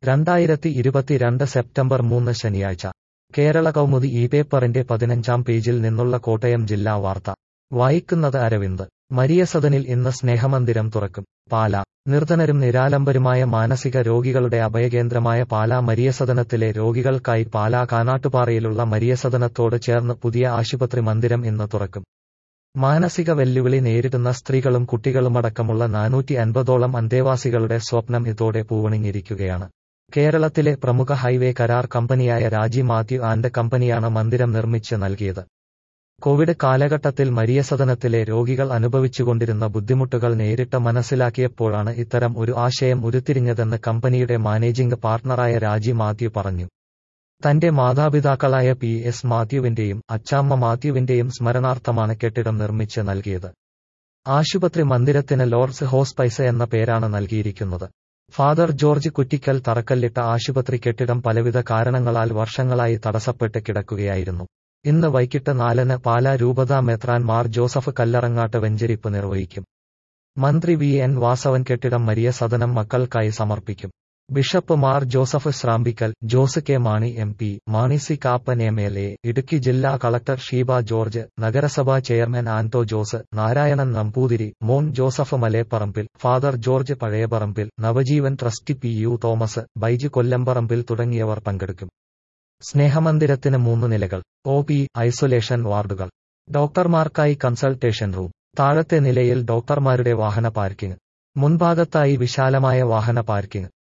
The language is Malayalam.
രണ്ടായിരത്തി ഇരുപത്തിരണ്ട് സെപ്റ്റംബർ മൂന്ന് ശനിയാഴ്ച കേരള കൗമുദി ഈ പേപ്പറിന്റെ പതിനഞ്ചാം പേജിൽ നിന്നുള്ള കോട്ടയം ജില്ലാ വാർത്ത വായിക്കുന്നത് അരവിന്ദ് മരിയസദനിൽ ഇന്ന് സ്നേഹമന്ദിരം തുറക്കും പാല നിർധനരും നിരാലംബരുമായ മാനസിക രോഗികളുടെ അഭയകേന്ദ്രമായ പാലാ മരിയസദനത്തിലെ രോഗികൾക്കായി പാലാ കാനാട്ടുപാറയിലുള്ള മരിയസദനത്തോട് ചേർന്ന് പുതിയ ആശുപത്രി മന്ദിരം ഇന്ന് തുറക്കും മാനസിക വെല്ലുവിളി നേരിടുന്ന സ്ത്രീകളും കുട്ടികളുമടക്കമുള്ള നാനൂറ്റി അൻപതോളം അന്തേവാസികളുടെ സ്വപ്നം ഇതോടെ പൂവണിഞ്ഞിരിക്കുകയാണ് കേരളത്തിലെ പ്രമുഖ ഹൈവേ കരാർ കമ്പനിയായ രാജി മാത്യു ആൻഡ് കമ്പനിയാണ് മന്ദിരം നിർമ്മിച്ച് നൽകിയത് കോവിഡ് കാലഘട്ടത്തിൽ മരിയസദനത്തിലെ രോഗികൾ അനുഭവിച്ചുകൊണ്ടിരുന്ന ബുദ്ധിമുട്ടുകൾ നേരിട്ട് മനസ്സിലാക്കിയപ്പോഴാണ് ഇത്തരം ഒരു ആശയം ഉരുത്തിരിഞ്ഞതെന്ന് കമ്പനിയുടെ മാനേജിംഗ് പാർട്ണറായ രാജി മാത്യു പറഞ്ഞു തന്റെ മാതാപിതാക്കളായ പി എസ് മാത്യുവിന്റെയും അച്ചാമ്മ മാത്യുവിന്റെയും സ്മരണാർത്ഥമാണ് കെട്ടിടം നിർമ്മിച്ച് നൽകിയത് ആശുപത്രി മന്ദിരത്തിന് ലോർഡ്സ് ഹോസ്പൈസ എന്ന പേരാണ് നൽകിയിരിക്കുന്നത് ഫാദർ ജോർജ് കുറ്റിക്കൽ തറക്കല്ലിട്ട ആശുപത്രി കെട്ടിടം പലവിധ കാരണങ്ങളാൽ വർഷങ്ങളായി തടസ്സപ്പെട്ട് കിടക്കുകയായിരുന്നു ഇന്ന് വൈകിട്ട് നാലിന് പാലാ രൂപതാ മെത്രാൻ മാർ ജോസഫ് കല്ലറങ്ങാട്ട് വെഞ്ചരിപ്പ് നിർവഹിക്കും മന്ത്രി വി എൻ വാസവൻ കെട്ടിടം മരിയ സദനം മക്കൾക്കായി സമർപ്പിക്കും bishop Mar Joseph Srampickal Jose K Mani M P Mani C Kappan M L A Idukki ജില്ലാ കളക്ടർ ഷീബ ജോർജ് നഗരസഭാ chairman Anto Jose Narayanan Namboothiri Mon Joseph Maleparambil father George Pazhayaparambil Navajeevan trustee P U Thomas Baiju Kollamparambil തുടങ്ങിയവർ പങ്കെടുക്കും സ്നേഹമന്ദിരത്തിന് മൂന്ന് നിലകൾ ഒ പി ഐസൊലേഷൻ വാർഡുകൾ ഡോക്ടർമാർക്കായി കൺസൾട്ടേഷൻ റൂം താഴത്തെ നിലയിൽ ഡോക്ടർമാരുടെ വാഹന പാർക്കിംഗ് മുൻഭാഗത്തായി വിശാലമായ വാഹന പാർക്കിംഗ്